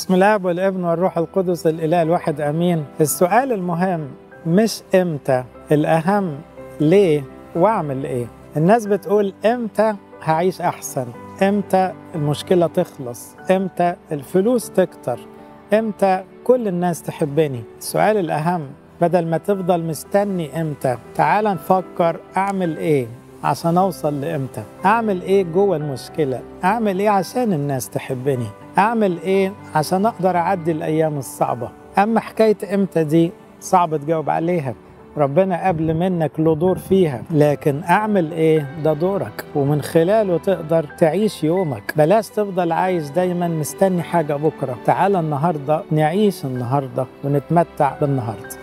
بسم الله والابن والروح القدس الاله الواحد امين السؤال المهم مش امتى الاهم ليه واعمل ايه الناس بتقول امتى هعيش احسن امتى المشكله تخلص امتى الفلوس تكتر امتى كل الناس تحبني السؤال الاهم بدل ما تفضل مستني امتى تعال نفكر اعمل ايه عشان اوصل لامتى اعمل ايه جوه المشكله اعمل ايه عشان الناس تحبني اعمل ايه عشان اقدر اعدي الايام الصعبه اما حكايه امتى دي صعب تجاوب عليها ربنا قبل منك له دور فيها لكن اعمل ايه ده دورك ومن خلاله تقدر تعيش يومك بلاش تفضل عايش دايما مستني حاجه بكره تعال النهارده نعيش النهارده ونتمتع بالنهارده